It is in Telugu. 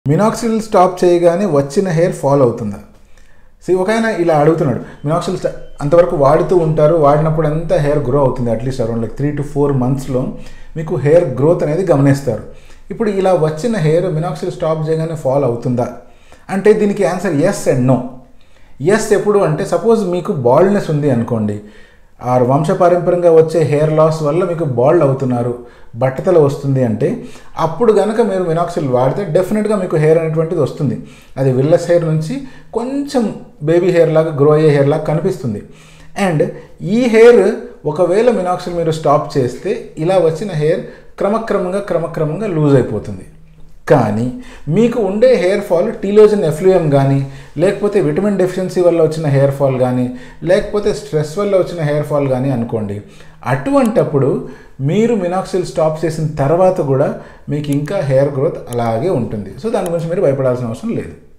మినాక్సిల్ స్టాప్ చేయగానే వచ్చిన హెయిర్ ఫాల్ అవుతుందా సి ఒక ఆయన ఇలా అడుగుతున్నాడు మినాక్సిల్ స్టా అంతవరకు వాడుతూ ఉంటారు వాడినప్పుడు అంతా హెయిర్ గ్రో అవుతుంది at least around like three to four మంత్స్లో మీకు హెయిర్ గ్రోత్ అనేది గమనిస్తారు ఇప్పుడు ఇలా వచ్చిన హెయిర్ మినాక్సిల్ స్టాప్ చేయగానే ఫాల్ అవుతుందా అంటే దీనికి answer yes and no yes ఎప్పుడు అంటే సపోజ్ మీకు బాల్డ్నెస్ ఉంది అనుకోండి ఆ వంశపారంపర్యంగా వచ్చే హెయిర్ లాస్ వల్ల మీకు బాల్డ్ అవుతున్నారు బట్టతల వస్తుంది అంటే అప్పుడు కనుక మీరు మినాక్సిల్ వాడితే డెఫినెట్గా మీకు హెయిర్ అనేటువంటిది వస్తుంది అది విల్లస్ హెయిర్ నుంచి కొంచెం బేబీ హెయిర్ లాగా గ్రో అయ్యే హెయిర్ లాగా కనిపిస్తుంది అండ్ ఈ హెయిర్ ఒకవేళ మినాక్సిల్ మీరు స్టాప్ చేస్తే ఇలా వచ్చిన హెయిర్ క్రమక్రమంగా క్రమక్రమంగా లూజ్ అయిపోతుంది కానీ మీకు ఉండే హెయిర్ ఫాల్ టీలోజన్ ఎఫ్లూయం కానీ లేకపోతే విటమిన్ డెఫిషియన్సీ వల్ల వచ్చిన హెయిర్ ఫాల్ కానీ లేకపోతే స్ట్రెస్ వల్ల వచ్చిన హెయిర్ ఫాల్ కానీ అనుకోండి అటువంటప్పుడు మీరు మినాక్సిల్ స్టాప్ చేసిన తర్వాత కూడా మీకు ఇంకా హెయిర్ గ్రోత్ అలాగే ఉంటుంది సో దాని గురించి మీరు భయపడాల్సిన అవసరం లేదు